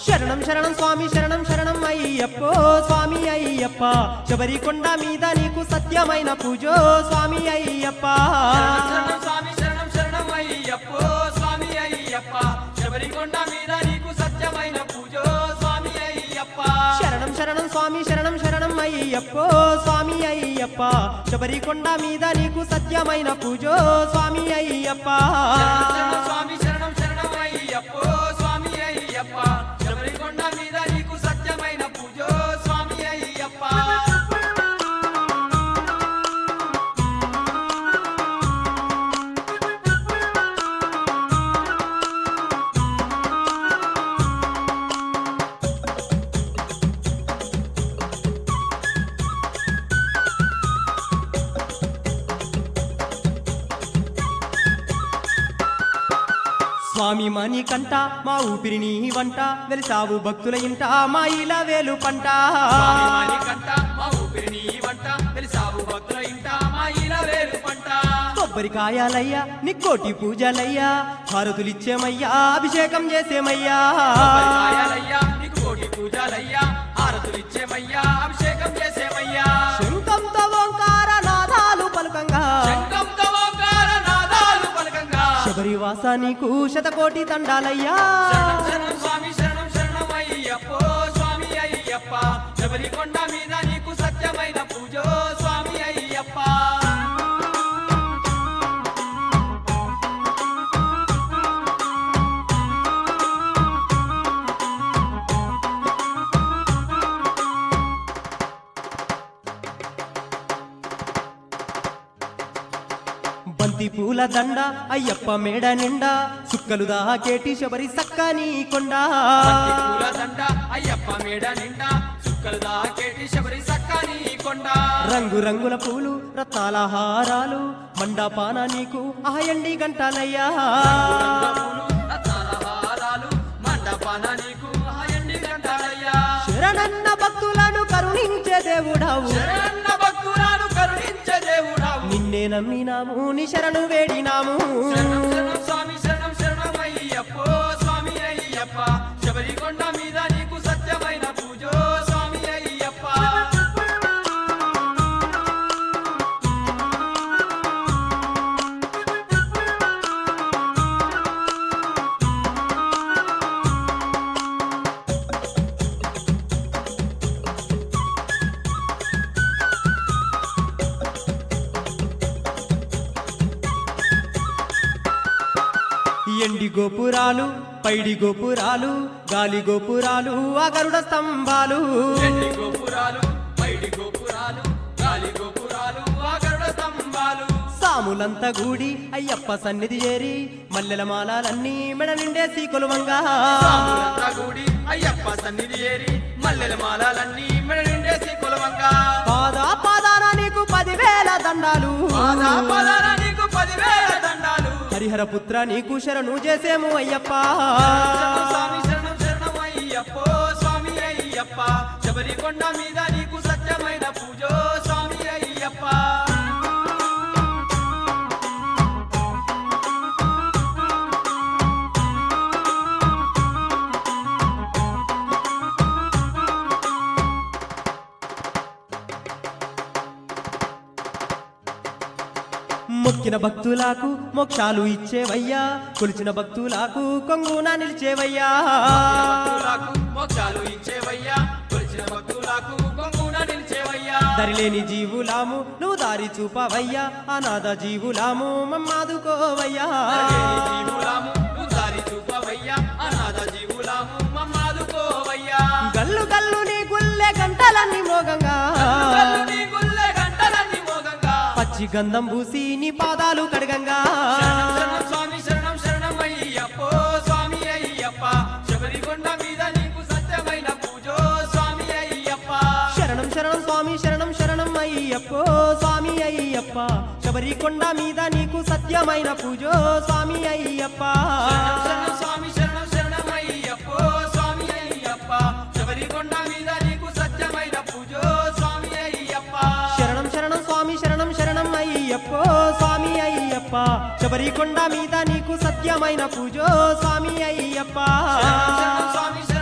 శరణం శరణం స్వామి శరణం శరణం అయ్యప్పో స్వామి అయ్యప్ప శబరి కొండ మీద నీకు సత్యమైన పూజో స్వామి అయ్యప్ప శరణం స్వామి శరణం శరణం అయ్యప్పో స్వామి అయ్యప్ప శబరికొండ మీద నీకు సత్యమైన పూజో స్వామి అయ్యప్ప శరణం శరణం స్వామి శరణం శరణం అయ్యప్పో స్వామి అయ్యప్ప శబరి కొండ మీద నీకు సత్యమైన పూజో స్వామి అయ్యప్ప శరణం స్వామి శరణం శరణం అయ్యప్పో స్వామి అయ్యప్ప శబరికొండ మీద నీకు సత్యమైన పూజో స్వామి అయ్యప్ప స్వామి మణి కంట మా ఊపిరిని వంట వెలిసావు భక్తుల ఇంట మా ఇలా వేలు పంట స్వామి మాణికంఠ, మా ఊపిరిని వంట తెలిసావు భక్తుల ఇంట మా ఇలా వేలు పంట కొబ్బరికాయాలయ్యా నీ కోటి పూజలయ్యా హారతులిచ్చేమయ్యా అభిషేకం చేసేమయ్యా కొబ్బరికాయలయ్యా నీకు కోటి పూజలయ్యా హారతులు ఇచ్చేమయ్యా అభిషేకం చేసేమయ్యా శంఖంతో ఓంకార నాదాలు పలుకంగా శంఖంతో ఓంకార నాదాలు పలకంగా శబరివాస నీకు శతకోటి తండాలయ్యా శరణం శరణం స్వామి శరణం శరణం అయ్యప్పో స్వామి అయ్యప్ప శబరికొండ మీద నీకు సత్యమైన పూజో స్వామి అయ్యప్ప బంతి పూల దండ అయ్యప్ప మేడ నిండా సుక్కలు దాకేటి శబరి సక్కని కొండ బంతి పూల దండ అయ్యప్ప మేడ నిండా చుక్కలు దాకేటి శబరి సక్కని కొండ రంగు రంగుల పూలు రత్నాల హారాలు మండపాన నీకు ఆయండి గంటలయ్యా పూలు, రత్నాల హారాలు, మండపాన నీకు హాయండి గంటాలయ్యా. శరణన్న భక్తులను కరుణించే దేవుడావు శరణన్న భక్తులను కరుణించే దేవుడావు. నిన్నే నమ్మినాము నీ శరణు వేడినాము శరణం శరణం స్వామి శరణం శరణం అయ్యప్పో స్వామి అయ్యప్ప శబరికొండ మీద నీకు సత్యమైన పూజో స్వామి అయ్యప్ప ఎండి గోపురాలు పైడి గోపురాలు గాలి గోపురాలు అగరుడ స్తంభాలు ఎండి గోపురాలు పైడి గోపురాలు గాలి గోపురాలు ఆగరుడ స్తంభాలు సాములంతా గూడి అయ్యప్ప సన్నిధి చేరి మల్లెల మాలలన్నీ మెడ నిండేసి కొలువంగా సాములంతా కూడి అయ్యప్ప సన్నిధి ఏరి మల్లెల మాలలన్నీ మెడ నిండేసి కొలవంగా పాద పాదాన నీకు పదివేల దండాలు పాదా పాదాల నీకు పదివేల దండాలు హరిహర పుత్ర నీకు శరణు చేసేము అయ్యప్ప శరణం స్వామి శరణం శరణం అయ్యప్పో స్వామి అయ్యప్ప శబరికొండ మీద నీకు సత్యమైన పూజో స్వామి అయ్యప్ప మొక్కిన భక్తులకు మోక్షాలు ఇచ్చేవయ్యా కొలిచిన భక్తులకు కొంగున నిలిచేవయ్యా భక్తులకు మోక్షాలు ఇచ్చేవయ్యా కొలిచిన భక్తులకు కొంగున నిలిచేవయ్యా దరిలేని జీవులాము నువ్వు దారి చూపవయ్యా అనాథ జీవులాము మమ్మాదుకోవయ్యా అరగేని జీవులాము నువ్వు దారి చూపవయ్యా అనాథ జీవులాము మమ్మాదుకోవయ్యా గల్లు గల్లు నీ గుల్లె గంటలన్నీ మోగంగా కళ్ళు నీ గుల్లె గంటలన్నీ మోగంగా పచ్చి గంధం పూసి నీ పాదాలు కడగంగా శరణం శరణం స్వామి శరణం శరణం అయ్యప్పో స్వామి అయ్యప్ప శబరికొండ మీద నీకు సత్యమైన పూజో స్వామి అయ్యప్ప శరణం శరణం స్వామి శరణం శరణం అయ్యప్పో స్వామి అయ్యప్ప శబరి కొండ మీద నీకు సత్యమైన పూజో స్వామి అయ్యప్ప శరణం శరణం స్వామి శరణం శరణం అయ్యప్పో స్వామి అయ్యప్ప శబరికొండ మీద నీకు సత్యమైన పూజో స్వామి అయ్యప్ప శరణం శరణం స్వామి శరణం శరణం అయ్యప్పో స్వామి అయ్యప్ప శబరి కొండ మీద నీకు సత్యమైన పూజో స్వామి అయ్యప్ప శరణం శరణం స్వామి శరణం